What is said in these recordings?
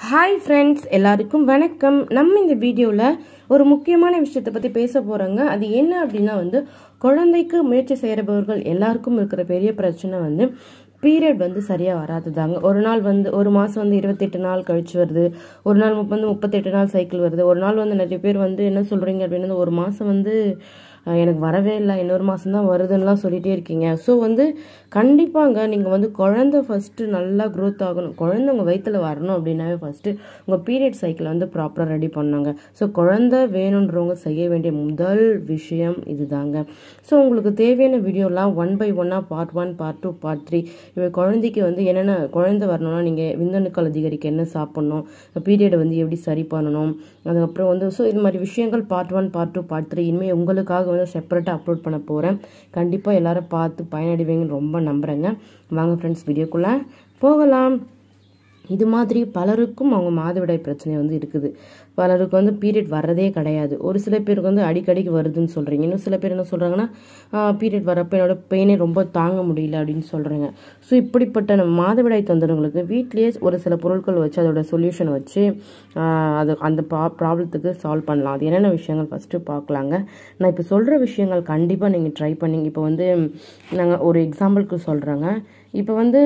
hi friends எல்லாருக்கும் வணக்கம் நம்ம இந்த வீடியோவில் ஒரு முக்கியமான விஷயத்தை பற்றி பேச போகிறோங்க அது என்ன அப்படின்னா வந்து குழந்தைக்கு முயற்சி செய்கிறவர்கள் எல்லாருக்கும் இருக்கிற பெரிய பிரச்சனை வந்து பீரியட் வந்து சரியாக வராதுதாங்க ஒரு நாள் வந்து ஒரு மாதம் வந்து இருபத்தெட்டு நாள் கழிச்சு வருது ஒரு நாள் வந்து முப்பத்தெட்டு நாள் சைக்கிள் வருது ஒரு நாள் வந்து நிறைய பேர் வந்து என்ன சொல்கிறீங்க அப்படின்னா ஒரு மாதம் வந்து அஹ், எனக்கு வரவே இல்லை இன்னொரு மாதம் தான் வருதுன்னெலாம் சொல்லிகிட்டே இருக்கீங்க ஸோ வந்து கண்டிப்பாங்க நீங்கள் வந்து குழந்தை ஃபஸ்ட்டு நல்லா க்ரோத் ஆகணும் குழந்தை உங்கள் வயித்துல வரணும் அப்படின்னாவே ஃபஸ்ட்டு உங்கள் பீரியட் சைக்கிளை வந்து ப்ராப்பராக ரெடி பண்ணாங்க ஸோ குழந்தை வேணுன்றவங்க செய்ய வேண்டிய முதல் விஷயம் இதுதாங்க ஸோ உங்களுக்கு தேவையான வீடியோலாம் ஒன் பை ஒன்னாக part one part two part three இப்போ குழந்தைக்கு வந்து என்னென்ன குழந்தை வரணும்னா நீங்கள் விந்தணுக்கள் அதிகரிக்க என்ன சாப்பிட்ணும் பீரியடை வந்து எப்படி சரி பண்ணணும் அதுக்கப்புறம் வந்து ஸோ இது மாதிரி விஷயங்கள் part one part two part three இனிமேல் உங்களுக்காக வந்து செப்பரேட்டாக அப்லோட் பண்ண போகிறேன் கண்டிப்பாக எல்லாரும் பார்த்து பயனடைவீங்கன்னு ரொம்ப நம்புகிறேங்க வாங்க ஃப்ரெண்ட்ஸ் வீடியோக்குள்ளே போகலாம் இது மாதிரி பலருக்கும் அவங்க மாதவிடாய் பிரச்சனை வந்து இருக்குது பலருக்கு வந்து பீரியட் வர்றதே கிடையாது ஒரு சில பேருக்கு வந்து அடிக்கடிக்கு வருதுன்னு சொல்கிறீங்க இன்னும் சில பேர் என்ன சொல்கிறாங்கன்னா பீரியட் வரப்போ என்னோட பெயினே ரொம்ப தாங்க முடியல அப்படின்னு சொல்கிறாங்க ஸோ இப்படிப்பட்ட நம்ம மாதவிடாய் தொந்தரங்களுக்கு வீட்லேயே ஒரு சில பொருட்கள் வச்சு அதோட சொல்யூஷன் வச்சு ஆஹ், அது அந்த ப்ராப்ளத்துக்கு சால்வ் பண்ணலாம் அது என்னென்ன விஷயங்கள் ஃபஸ்ட்டு பார்க்கலாங்க நான் இப்போ சொல்கிற விஷயங்கள் கண்டிப்பாக நீங்கள் ட்ரை பண்ணி இப்போ வந்து நாங்கள் ஒரு எக்ஸாம்பிளுக்கு சொல்கிறேங்க இப்போ வந்து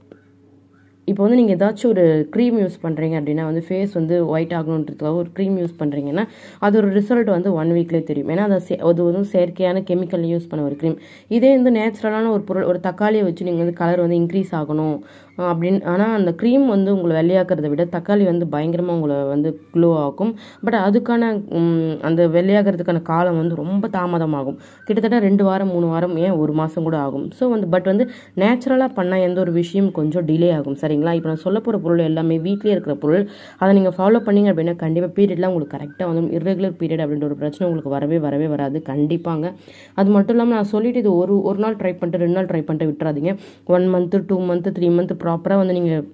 இப்போ வந்து நீங்கள் ஏதாச்சும் ஒரு க்ரீம் யூஸ் பண்ணுறீங்க அப்படின்னா வந்து ஃபேஸ் வந்து ஒயிட் ஆகணுன்றதுக்காக ஒரு க்ரீம் யூஸ் பண்ணுறீங்கன்னா அது ஒரு ரிசல்ட் வந்து ஒன் வீக்லேயே தெரியும் ஏன்னா அது சே- அது வந்து செயற்கையான கெமிக்கல் யூஸ் பண்ண ஒரு க்ரீம் இதே வந்து நேச்சுரலான ஒரு பொருள் ஒரு தக்காளியை வச்சு நீங்கள் வந்து கலர் வந்து இன்க்ரீஸ் ஆகணும் அஹ் அப்படின்னு ஆனால் அந்த க்ரீம் வந்து உங்களை வெள்ளையாக்குறதை விட தக்காளி வந்து பயங்கரமாக உங்களை வந்து க்ளோ ஆகும் பட் அதுக்கான ம், அந்த வெள்ளையாகிறதுக்கான காலம் வந்து ரொம்ப தாமதமாகும் கிட்டத்தட்ட ரெண்டு வாரம் மூணு வாரம் ஏன் ஒரு மாதம் கூட ஆகும் ஸோ வந்து பட் வந்து நேச்சுரலாக பண்ண எந்த ஒரு விஷயம் கொஞ்சம் டிலே ஆகும் சரிங்களா இப்போ நான் சொல்ல போகிற பொருள் எல்லாமே வீட்லேயே இருக்கிற பொருள் அதை நீங்கள் ஃபாலோ பண்ணீங்க அப்படின்னா கண்டிப்பாக பீரியட்லாம் உங்களுக்கு கரெக்டாக வந்து இர்ரெகுலர் பீரியட் அப்படின்ற ஒரு பிரச்சனை உங்களுக்கு வரவே வரவே வராது கண்டிப்பாங்க அது மட்டும் இல்லாமல் நான் சொல்லிட்டு இது ஒரு ஒரு நாள் ட்ரை பண்ணிட்டு ரெண்டு நாள் ட்ரை பண்ணிட்டு விட்டுறாதீங்க one month two month three month ப்ராப்பராக வந்து நீங்கள்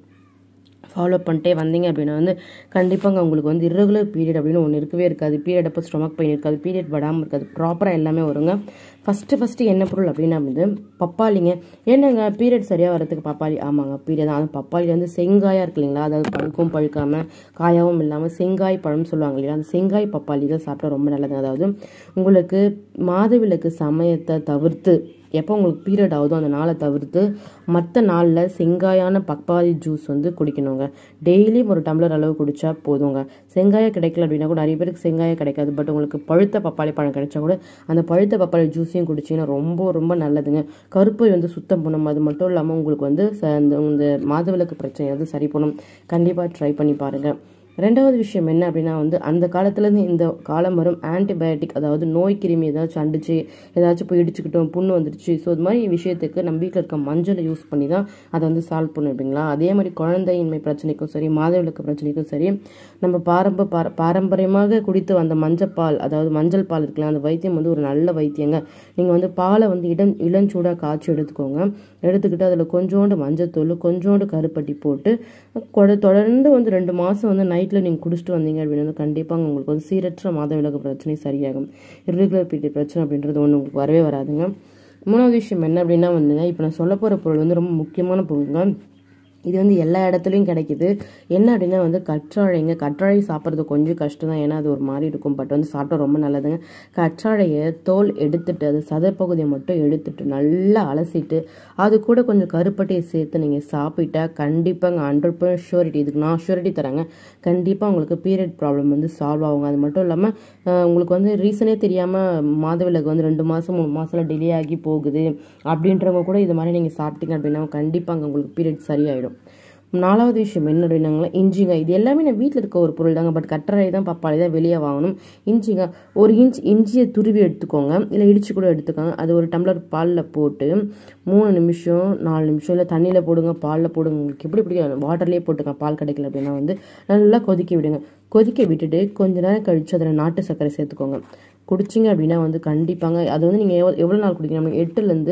ஃபாலோ பண்ணிட்டே வந்தீங்க அப்படின்னா வந்து கண்டிப்பாங்க உங்களுக்கு வந்து irregular பீரியட் அப்படின்னு ஒன்று இருக்கவே இருக்காது பீரியட் அப்போ ஸ்டொமக் பெயின் இருக்காது பீரியட் வடாமல் இருக்காது ப்ராப்பராக எல்லாமே வருங்க ஃபஸ்ட்டு ஃபஸ்ட்டு என்ன பொருள் அப்படின்னா வந்து பப்பாளிங்க என்னங்க பீரியட் சரியாக வரதுக்கு பப்பாளி ஆமாங்க பீரியட் தான் அது பப்பாளி வந்து செங்காயாக இருக்கு இல்லைங்களா அதாவது பழுக்கும் பழுக்காமல் காயாவும் இல்லாமல் செங்காய் பழம்னு சொல்லுவாங்க இல்லையா அந்த செங்காய் பப்பாளி தான் சாப்பிட்டா ரொம்ப நல்லது அதாவது உங்களுக்கு மாதவிலக்கு சமயத்தை தவிர்த்து எப்போ உங்களுக்கு பீரியட் ஆகுதோ அந்த நாளை தவிர்த்து மற்ற நாளில் செங்காயான பப்பாளி ஜூஸ் வந்து குடிக்கணுங்க டெய்லியும் ஒரு டம்ளர் அளவு குடிச்சா போதுங்க செங்காயம் கிடைக்கல அப்படின்னா கூட நிறைய பேருக்கு செங்காயம் கிடைக்காது பட் உங்களுக்கு பழுத்த பப்பாளி பழம் கிடைச்சா கூட அந்த பழுத்த பப்பாளி ஜூஸையும் குடிச்சிங்கன்னா ரொம்ப ரொம்ப நல்லதுங்க கருப்பை வந்து சுத்தம் பண்ணும் அது மட்டும் இல்லாமல் உங்களுக்கு வந்து ச- இந்த இந்த மாதவிலக்கு பிரச்சனையை வந்து சரி பண்ணும் கண்டிப்பாக ட்ரை பண்ணி பாருங்கள் ரெண்டாவது விஷயம் என்ன அப்படின்னா வந்து அந்த காலத்துலேருந்து இந்த காலம் வரும் ஆன்டிபயோட்டிக் அதாவது நோய் கிருமி ஏதாச்சும் அண்டிச்சு ஏதாச்சும் போய் இடிச்சுக்கிட்டோம் புண்ணு வந்துருச்சு ஸோ இது மாதிரி விஷயத்துக்கு நம்ம வீட்டில் இருக்க மஞ்சளை யூஸ் பண்ணி தான் அதை வந்து சால்வ் பண்ணும் அப்படிங்களா அதே மாதிரி குழந்தையின்மை பிரச்சனைக்கும் சரி மாதவிலக்கு பிரச்சனைக்கும் சரி நம்ம பாரம்ப பார- பாரம்பரியமாக குடித்து வந்த மஞ்சப்பால் அதாவது மஞ்சள் பால் இருக்குல்ல அந்த வைத்தியம் வந்து ஒரு நல்ல வைத்தியங்க நீங்கள் வந்து பாலை வந்து இடம் இளஞ்சூடாக காய்ச்சி எடுத்துக்கோங்க எடுத்துக்கிட்டு அதில் கொஞ்சோண்டு மஞ்சத்தூள் கொஞ்சோண்டு கருப்பட்டி போட்டு கொட- தொடர்ந்து வந்து ரெண்டு மாதம் வந்து நைட்டில் நீங்கள் குடிச்சிட்டு வந்தீங்க அப்படின்னா வந்து கண்டிப்பாக உங்களுக்கு வந்து சீரற்ற மாதவிலக்கு பிரச்சனை சரியாகும் irregular பீரியட் பிரச்சனை அப்படின்றது ஒன்று உங்களுக்கு வரவே வராதுங்க மூணாவது விஷயம் என்ன அப்படின்னா வந்துங்க இப்போ நான் சொல்ல போகிற பொருள் வந்து ரொம்ப முக்கியமான பொருளுங்க இது வந்து எல்லா இடத்துலையும் கிடைக்குது என்ன அப்படின்னா வந்து கற்றாழைங்க கற்றாழை சாப்பிட்றது கொஞ்சம் கஷ்டம் தான் ஏன்னா அது ஒரு மாதிரி இருக்கும் பட் வந்து சாப்பிட்டா ரொம்ப நல்லதுங்க கற்றாழையை தோல் எடுத்துட்டு அது சதைப்பகுதியை மட்டும் எடுத்துட்டு நல்லா அலசிட்டு அது கூட கொஞ்சம் கருப்பட்டியை சேர்த்து நீங்கள் சாப்பிட்டா கண்டிப்பாங்க ஹண்ட்ரட் பர்சன்ட் ஷூரிட்டி இதுக்கு நான் ஷூரிட்டி தரேங்க கண்டிப்பாக உங்களுக்கு பீரியட் ப்ராப்ளம் வந்து சால்வ் ஆகுங்க அது மட்டும் இல்லாமல் உங்களுக்கு வந்து ரீசனே தெரியாமல் மாதவிலக்கு வந்து ரெண்டு மாதம் மூணு மாதம்ல டிலே ஆகி போகுது அப்படின்றவங்க கூட இது மாதிரி நீங்கள் சாப்பிட்டீங்க அப்படின்னா கண்டிப்பாங்க உங்களுக்கு பீரியட் சரியாயிடும் நாலாவது விஷயம் என்ன அப்படின்னாங்களா இஞ்சிங்க இது எல்லாமே நான் வீட்டில் இருக்க ஒரு பொருள் தாங்க பட் கற்றாழை தான் பப்பாளி தான் வெளியே வாங்கணும் இஞ்சிங்க ஒரு இன்ச் இஞ்சியை துருவி எடுத்துக்கோங்க இல்லை இடிச்சு கூட எடுத்துக்கோங்க அது ஒரு டம்ளர் பாலில் போட்டு மூணு நிமிஷம் நாலு நிமிஷம் இல்லை தண்ணியில் போடுங்க பாலில் போடுங்க உங்களுக்கு எப்படி பிடிக்கும் வாட்டர்லேயே போட்டுங்க பால் கிடைக்கல அப்படின்னா வந்து நல்லா கொதிக்க விடுங்க கொதிக்க விட்டுட்டு கொஞ்ச நேரம் கழிச்சு அதில் நாட்டு சர்க்கரை சேர்த்துக்கோங்க குடிச்சிங்க அப்படின்னா வந்து கண்டிப்பாங்க அது வந்து நீங்கள் எவ்வளோ எவ்வளோ நாள் குடிக்கணும் எட்டுலேருந்து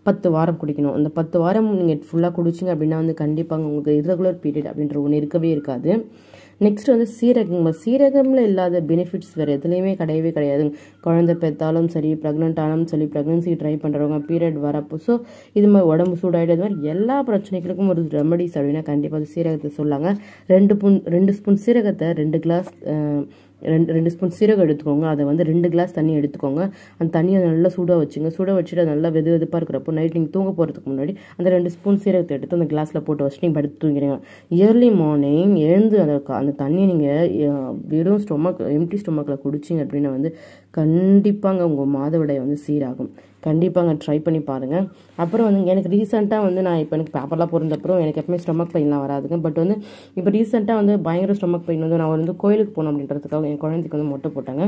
பத்து வாரம் குடிக்கணும் அந்த பத்து வாரம் நீங்கள் ஃபுல்லாக குடிச்சிங்க அப்படின்னா வந்து கண்டிப்பாக உங்களுக்கு irregular பீரியட் அப்படின்ற ஒன்று இருக்கவே இருக்காது நெக்ஸ்ட் வந்து சீரகம் சீரகம்ல இல்லாத பெனிஃபிட்ஸ் வேறு எதுலேயுமே கிடையவே கிடையாது குழந்தை பெற்றாலும் சரி ப்ரெக்னென்ட் ஆனாலும் சரி ப்ரெக்னன்சி ட்ரை பண்ணுறவங்க பீரியட் வரப்போ ஸோ இது மாதிரி உடம்பு சூடாயிட்டு இது மாதிரி எல்லா பிரச்சனைகளுக்கும் ஒரு ரெமடிஸ் அப்படின்னா கண்டிப்பாக அது சீரகத்தை சொல்லாங்க ரெண்டு ஸ்பூன் ரெண்டு ஸ்பூன் சீரகத்தை ரெண்டு கிளாஸ் ரெண்டு ரெண்டு ஸ்பூன் சீரகம் எடுத்துக்கோங்க அதை வந்து ரெண்டு கிளாஸ் தண்ணி எடுத்துக்கோங்க அந்த தண்ணியை நல்லா சூடாக வச்சுங்க சூடாக வச்சுட்டு அது நல்லா வெது வெதுப்பாக இருக்கிறப்போ நைட் நீங்கள் தூங்க போகிறதுக்கு முன்னாடி அந்த ரெண்டு ஸ்பூன் சீரகத்தை எடுத்து அந்த கிளாஸில் போட்டு வச்சுட்டு நீங்கள் படுத்து தூங்கிறீங்க இயர்லி மார்னிங் எழுந்து அந்த க- அந்த தண்ணியை நீங்கள் வெறும் ஸ்டொமக் எம்டி ஸ்டொமக்கில் குடிச்சிங்க அப்படின்னா வந்து கண்டிப்பாங்க உங்கள் மாதவிடாய் வந்து சீராகும் கண்டிப்பாங்க ட்ரை பண்ணி பாருங்கள் அப்புறம் வந்து எனக்கு ரீசெண்டாக வந்து நான் இப்போ எனக்கு பேப்பர்லாம் பிறந்தப்புறம் எனக்கு எப்பவுமே ஸ்டொமக் பெயின்லாம் வராதுங்க பட் வந்து இப்போ ரீசெண்டாக வந்து பயங்கர ஸ்டொமக் பெயின் வந்து நான் வந்து கோயிலுக்கு போகணும் அப்படின்றதுக்காக என் குழந்தைக்கு வந்து மொட்டை போட்டாங்க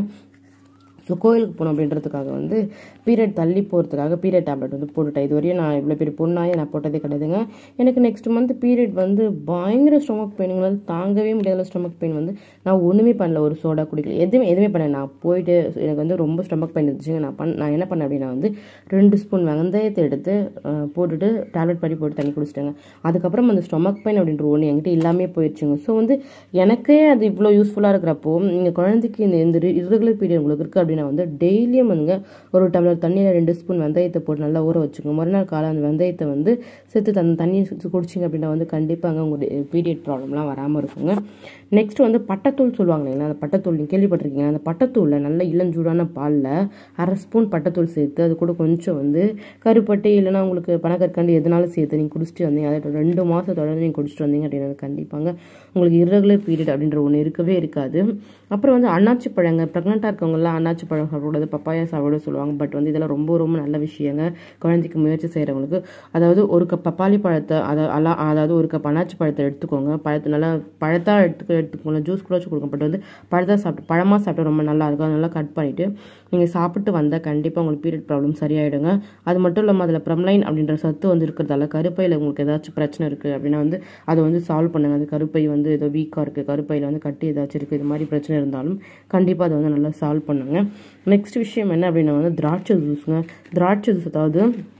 ஸோ கோயிலுக்கு போகணும் அப்படின்றதுக்காக வந்து பீரியட் தள்ளி போகிறதுக்காக பீரியட் டேப்லெட் வந்து போட்டுட்டேன் இது வரையும் நான் இவ்வளோ பெரிய பொண்ணாயே நான் போட்டதே கிடையாதுங்க எனக்கு நெக்ஸ்ட் மந்த் பீரியட் வந்து பயங்கர ஸ்டொமக் பெயினுங்களால் தாங்கவே முடியாத ஸ்டொமக் பெயின் வந்து நான் ஒன்றுமே பண்ணல ஒரு சோடா குடிக்கல எதுவுமே எதுவுமே பண்ணல நான் போயிட்டு எனக்கு வந்து ரொம்ப ஸ்டொமக் பெயின் இருந்துச்சுங்க நான் பண்ண நான் என்ன பண்ணேன் அப்படின்னா வந்து ரெண்டு ஸ்பூன் வெந்தயத்தை எடுத்து அஹ், போட்டுட்டு டேப்லெட் பண்ணி போட்டு தண்ணி குடிச்சிட்டேங்க அதுக்கப்புறம் அந்த ஸ்டொமக் பெயின் அப்படின்ற ஒன்று என்கிட்ட இல்லாமே போயிடுச்சுங்க ஸோ வந்து எனக்கே அது இவ்வளோ யூஸ்ஃபுல்லாக இருக்கிறப்போ நீங்கள் குழந்தைக்கு இந்த இந்த irregular பீரியட் உங்களுக்கு இருக்குது அப்படின்னா வந்து டெய்லியும் வந்துங்க ஒரு டம்ளர் தண்ணியில் ரெண்டு ஸ்பூன் வெந்தயத்தை போட்டு நல்லா ஊற வச்சுக்கோங்க மறுநாள் காலை அந்த வெந்தயத்தை வந்து சேர்த்து அந்த தண்ணியை சுற்றி குடிச்சிங்க அப்படின்னா வந்து கண்டிப்பாங்க உங்களுடைய பீரியட் ப்ராப்ளம்லாம் வராமல் இருக்குங்க நெக்ஸ்ட் வந்து பட்டத்தூள் சொல்லுவாங்க இல்லைங்களா அந்த பட்டத்தூள் நீங்கள் கேள்விப்பட்டிருக்கீங்க அந்த பட்டத்தூளில் நல்ல இளஞ்சூடான பாலில் அரை ஸ்பூன் பட்டத்தூள் சேர்த்து அது கூட கொஞ்சம் வந்து கருப்பட்டி இல்லைன்னா உங்களுக்கு பனக்கற்கண்டு எதுனாலும் சேர்த்து நீங்கள் குடிச்சிட்டு வந்தீங்க அதை ரெண்டு மாதம் தொடர்ந்து நீங்கள் குடிச்சிட்டு வந்தீங்க அப்படின்னா கண்டிப்பாங்க உங்களுக்கு irregular பீரியட் அப்படின்ற ஒன்று இருக்கவே இருக்காது அப்புறம் வந்து அன்னாச்சி பழங்க ப்ரெக்னெண்ட்டாக இருக்கவங்கலாம் அன்னாச்சி பழம் சாப்பிடக்கூடாது பப்பாயா சாப்பிட சொல்லுவாங்க பட் வந்து இதெல்லாம் ரொம்ப ரொம்ப நல்ல விஷயங்க குழந்தைக்கு முயற்சி செய்கிறவங்களுக்கு அதாவது ஒரு கப் பப்பாளி பழத்தை அதை அலா அதாவது ஒரு கப் அன்னாச்சி பழத்தை எடுத்துக்கோங்க பழத்தை நல்லா பழத்தா எடுத்துக்க எடுத்துக்கோங்க ஜூஸ் கூட வச்சு கொடுங்க பட் வந்து பழத்தா சாப்பிட்டு பழமாக சாப்பிட்டா ரொம்ப நல்லா இருக்கும் அதை நல்லா கட் பண்ணிவிட்டு நீங்கள் சாப்பிட்டு வந்தால் கண்டிப்பாக உங்களுக்கு பீரியட் ப்ராப்ளம் சரியாயிடுங்க அது மட்டும் இல்லாமல் அதில் ப்ரம்லைன் அப்படின்ற சத்து வந்து இருக்கிறதால கருப்பையில் உங்களுக்கு ஏதாச்சும் பிரச்சனை இருக்குது அப்படின்னா வந்து அதை வந்து சால்வ் பண்ணுங்க அந்த கருப்பை வந்து ஏதோ வீக்காக இருக்குது கருப்பையில் வந்து கட்டி ஏதாச்சும் இருக்குது இது மாதிரி பிரச்சனை இருந்தாலும் கண்டிப்பாக அதை வந்து நல்லா சால்வ் பண்ணுங்க நெக்ஸ்ட் விஷயம் என்ன அப்படின்னா வந்து திராட்சை ஜூஸுங்க திராட்சை ஜூஸ் அதாவது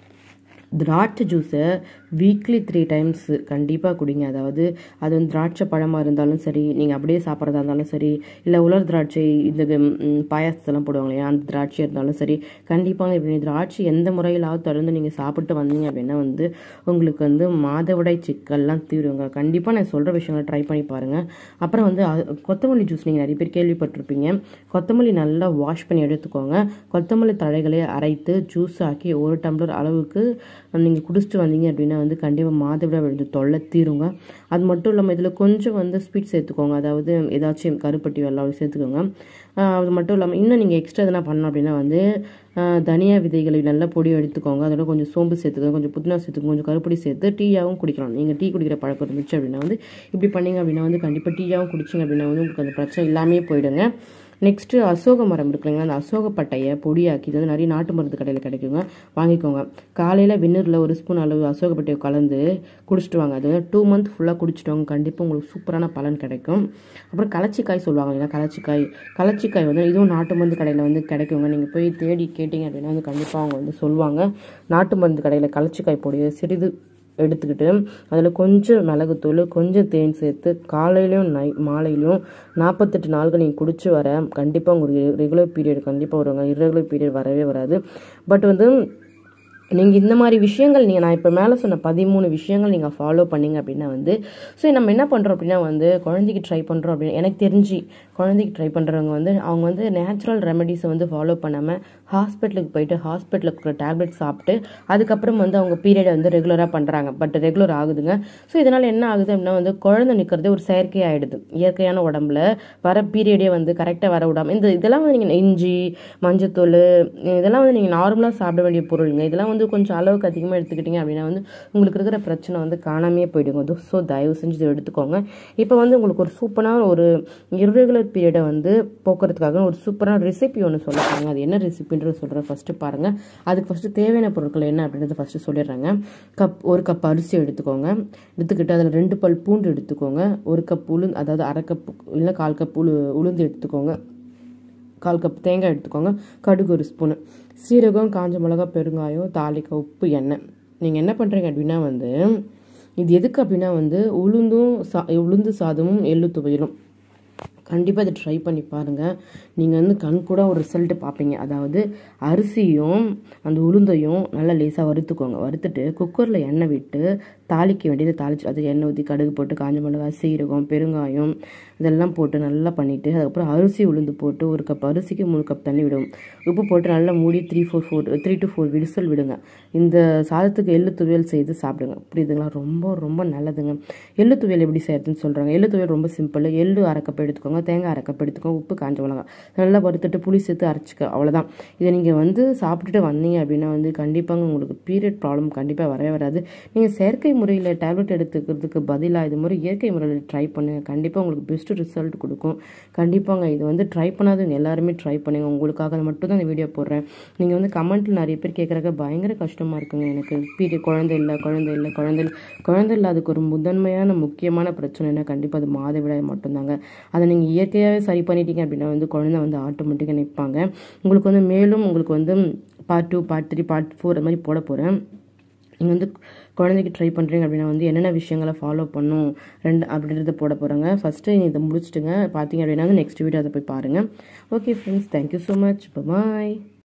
திராட்சை ஜூஸை வீக்லி த்ரீ டைம்ஸ் கண்டிப்பாக குடிங்க அதாவது அது வந்து திராட்சை பழமாக இருந்தாலும் சரி நீங்கள் அப்படியே சாப்பிட்றதா இருந்தாலும் சரி இல்லை உலர் திராட்சை இந்த ம், பாயாசத்தெல்லாம் போடுவாங்க இல்லையா அந்த திராட்சை இருந்தாலும் சரி கண்டிப்பாக இப்படி திராட்சை எந்த முறையிலாவது தொடர்ந்து நீங்கள் சாப்பிட்டு வந்தீங்க அப்படின்னா வந்து உங்களுக்கு வந்து மாதவிடாய் சிக்கல்லாம் தீருங்க கண்டிப்பாக நான் சொல்கிற விஷயங்களை ட்ரை பண்ணி பாருங்கள் அப்புறம் வந்து அ- கொத்தமல்லி ஜூஸ் நீங்கள் நிறைய பேர் கேள்விப்பட்டிருப்பீங்க கொத்தமல்லி நல்லா வாஷ் பண்ணி எடுத்துக்கோங்க கொத்தமல்லி தழைகளை அரைத்து ஜூஸ் ஆக்கி ஒரு டம்ளர் அளவுக்கு நீங்கள் குடிச்சிட்டு வந்தீங்க அப்படின்னா வந்து கண்டிப்பாக மாதவிடாய் விழுந்து தொல்லை தீருங்க அது மட்டும் இல்லாமல் இதில் கொஞ்சம் வந்து ஸ்வீட் சேர்த்துக்கோங்க அதாவது ஏதாச்சும் கருப்பட்டி வெள்ளம் அப்படி சேர்த்துக்கோங்க ஆஹ் அது மட்டும் இல்லாமல் இன்னும் நீங்கள் எக்ஸ்ட்ரா எதனா பண்ணணும் அப்படின்னா வந்து ஆஹ் தனியா விதைகளை நல்லா பொடி எடுத்துக்கோங்க அதோட கொஞ்சம் சோம்பு சேர்த்துக்கோங்க கொஞ்சம் புதினா சேர்த்துக்கோங்க கொஞ்சம் கருப்பொடி சேர்த்து டீயாகவும் குடிக்கலாம் நீங்கள் டீ குடிக்கிற பழக்கம் இருந்துச்சு அப்படின்னா வந்து இப்படி பண்ணீங்க அப்படின்னா வந்து கண்டிப்பாக டீயாகவும் குடிச்சிங்க அப்படின்னா வந்து உங்களுக்கு அந்த பிரச்சனை இல்லாமே போயிடுங்க நெக்ஸ்ட்டு அசோக மரம் இருக்கு இல்லைங்களா அந்த அசோக பட்டையை பொடியாக்கி இது வந்து நிறைய நாட்டு மருந்து கடையில் கிடைக்குங்க வாங்கிக்கோங்க காலையில் வெந்நீரில் ஒரு ஸ்பூன் அளவு அசோக பட்டையை கலந்து குடிச்சிட்டு வாங்க அது வந்து டூ மந்த் ஃபுல்லாக குடிச்சிட்டு வாங்க கண்டிப்பாக உங்களுக்கு சூப்பரான பலன் கிடைக்கும் அப்புறம் கலச்சிக்காய் சொல்லுவாங்க இல்லைங்களா கலச்சிக்காய் கலச்சிக்காய் வந்து இதுவும் நாட்டு மருந்து கடையில் வந்து கிடைக்குங்க நீங்கள் போய் தேடி கேட்டிங்க அப்படின்னா வந்து கண்டிப்பாக அவங்க வந்து சொல்லுவாங்க நாட்டு மருந்து கடையில் கலச்சிக்காய் பொடியை சிறிது எடுத்துக்கிட்டு அதில் கொஞ்சம் மிளகுத்தூள் கொஞ்சம் தேன் சேர்த்து காலையிலையும் நை மாலையிலையும் நாற்பத்தெட்டு நாளுக்கு நீங்கள் குடிச்சு வர கண்டிப்பாக உங்களுக்கு ரெகுலர் பீரியட் கண்டிப்பாக வருவாங்க irregular பீரியட் வரவே வராது பட் வந்து நீங்கள் இந்த மாதிரி விஷயங்கள் நீங்கள் நான் இப்போ மேலே சொன்ன பதிமூணு விஷயங்கள் நீங்கள் ஃபாலோ பண்ணீங்க அப்படின்னா வந்து ஸோ நம்ம என்ன பண்ணுறோம் அப்படின்னா வந்து குழந்தைக்கு ட்ரை பண்ணுறோம் அப்படின்னு எனக்கு தெரிஞ்சு குழந்தைக்கு ட்ரை பண்ணுறவங்க வந்து அவங்க வந்து நேச்சுரல் ரெமெடிஸை வந்து ஃபாலோ பண்ணாமல் ஹாஸ்பிட்டலுக்கு போயிட்டு ஹாஸ்பிட்டலுக்கு இருக்கிற டேப்லெட் சாப்பிட்டு அதுக்கப்புறம் வந்து அவங்க பீரியடை வந்து ரெகுலராக பண்ணுறாங்க பட் ரெகுலர் ஆகுதுங்க ஸோ இதனால் என்ன ஆகுது அப்படின்னா வந்து குழந்தை நிற்கிறது ஒரு செயற்கை ஆகிடுது இயற்கையான உடம்புல வர பீரியடே வந்து கரெக்டாக வர விடாமல் இந்த இதெல்லாம் வந்து நீங்கள் இஞ்சி மஞ்சத்தூள் இதெல்லாம் வந்து நீங்கள் நார்மலாக சாப்பிட வேண்டிய பொருளுங்க இதெல்லாம் வந்து கொஞ்சம் அளவுக்கு அதிகமாக எடுத்துக்கிட்டீங்க அப்படின்னா வந்து உங்களுக்கு இருக்கிற பிரச்சனை வந்து காணாமே போயிடுங்க ஸோ தயவு செஞ்சு இதை எடுத்துக்கோங்க இப்போ வந்து உங்களுக்கு ஒரு சூப்பரான ஒரு irregular பீரியடை வந்து போக்குறதுக்காக ஒரு சூப்பரான ரெசிபி ஒன்று சொல்ல போகிறாங்க அது என்ன ரெசிபின்றது சொல்கிறேன் ஃபஸ்ட்டு பாருங்கள் அதுக்கு ஃபஸ்ட்டு தேவையான பொருட்கள் என்ன அப்படின்றத ஃபஸ்ட்டு சொல்லிடுறாங்க கப் ஒரு கப் அரிசி எடுத்துக்கோங்க எடுத்துக்கிட்டு அதில் ரெண்டு பல் பூண்டு எடுத்துக்கோங்க ஒரு கப் உளுந்து அதாவது அரை கப் இல்லை கால் கப் உளு உளுந்து எடுத்துக்கோங்க கால் கப் தேங்காய் எடுத்துக்கோங்க கடுகு ஒரு ஸ்பூனு சீரகம் காஞ்ச மிளகா பெருங்காயம் தாளிக்காய் உப்பு எண்ணெய் நீங்கள் என்ன பண்ணுறீங்க அப்படின்னா வந்து இது எதுக்கு அப்படின்னா வந்து உளுந்தும் சா உளுந்து சாதமும் எள்ளு துவையலும் கண்டிப்பாக இதை ட்ரை பண்ணி பாருங்கள் நீங்கள் வந்து கண் கூட ஒரு ரிசல்ட்டு பார்ப்பீங்க அதாவது அரிசியும் அந்த உளுந்தையும் நல்லா லேசாக வறுத்துக்கோங்க வறுத்துட்டு குக்கரில் எண்ணெய் விட்டு தாளிக்க வேண்டியது தாளிச்சு அது எண்ணெய் ஊற்றி கடுகு போட்டு காஞ்ச மிளகாய் சீரகம் பெருங்காயம் இதெல்லாம் போட்டு நல்லா பண்ணிவிட்டு அதுக்கப்புறம் அரிசி உளுந்து போட்டு ஒரு கப் அரிசிக்கு மூணு கப் தண்ணி விடும் உப்பு போட்டு நல்லா மூடி three four four three two four whistle விடுங்க இந்த சாதத்துக்கு எள்ளு துவையல் செய்து சாப்பிடுங்க புரியுதுங்களா ரொம்ப ரொம்ப நல்லதுங்க எள்ளு துவையல் எப்படி செய்யறதுன்னு சொல்கிறாங்க எள்ளு துவையல் ரொம்ப சிம்பிள் எள்ளு அரைக்கப் எடுத்துக்கோங்க தேங்காய் அரைக்கப் எடுத்துக்கோங்க உப்பு காஞ்ச மிளகாய் நல்லா வறுத்துட்டு புளி சேர்த்து அரைச்சிக்க அவ்வளோதான் இதை நீங்கள் வந்து சாப்பிட்டுட்டு வந்தீங்க அப்படின்னா வந்து கண்டிப்பாக உங்களுக்கு பீரியட் ப்ராப்ளம் கண்டிப்பாக வரவே வராது நீங்கள் செயற்கை முறையில் டேப்லெட் எடுத்துக்கிறதுக்கு பதிலாக இது மாதிரி இயற்கை முறையில் ட்ரை பண்ணுங்கள் கண்டிப்பாக உங்களுக்கு பெஸ்ட்டு ரிசல்ட் கொடுக்கும் கண்டிப்பாங்க இது வந்து ட்ரை பண்ணாதவங்க எல்லாருமே ட்ரை பண்ணுங்க உங்களுக்காக மட்டும் தான் இந்த வீடியோ போடுறேன் நீங்கள் வந்து கமெண்ட்டில் நிறைய பேர் கேட்குறாங்க பயங்கர கஷ்டமாக இருக்குங்க எனக்கு பீரியட் குழந்தை இல்லை குழந்தை இல்லை குழந்தை இல்லை குழந்தை இல்லாததுக்கு ஒரு முதன்மையான முக்கியமான பிரச்சனைனா கண்டிப்பாக அது மாதவிடாய் மட்டும்தாங்க அதை நீங்கள் இயற்கையாகவே சரி பண்ணிட்டீங்க அப்படின்னா வந்து குழந்தை வந்து ஆட்டோமேட்டிக்காக நிற்பாங்க உங்களுக்கு வந்து மேலும் உங்களுக்கு வந்து part two part three part four அது மாதிரி போட போகிறேன் நீங்கள் வந்து குழந்தைக்கு ட்ரை பண்ணுறீங்க அப்படின்னா வந்து என்னென்ன விஷயங்களை ஃபாலோ பண்ணும் ரெண்டு அப்படின்றத போட போகிறாங்க ஃபஸ்ட்டு இதை முடிச்சுட்டுங்க பார்த்தீங்க அப்படின்னா வந்து நெக்ஸ்ட் வீடியோ அதை போய் பாருங்கள் okay friends thank you so much பாய்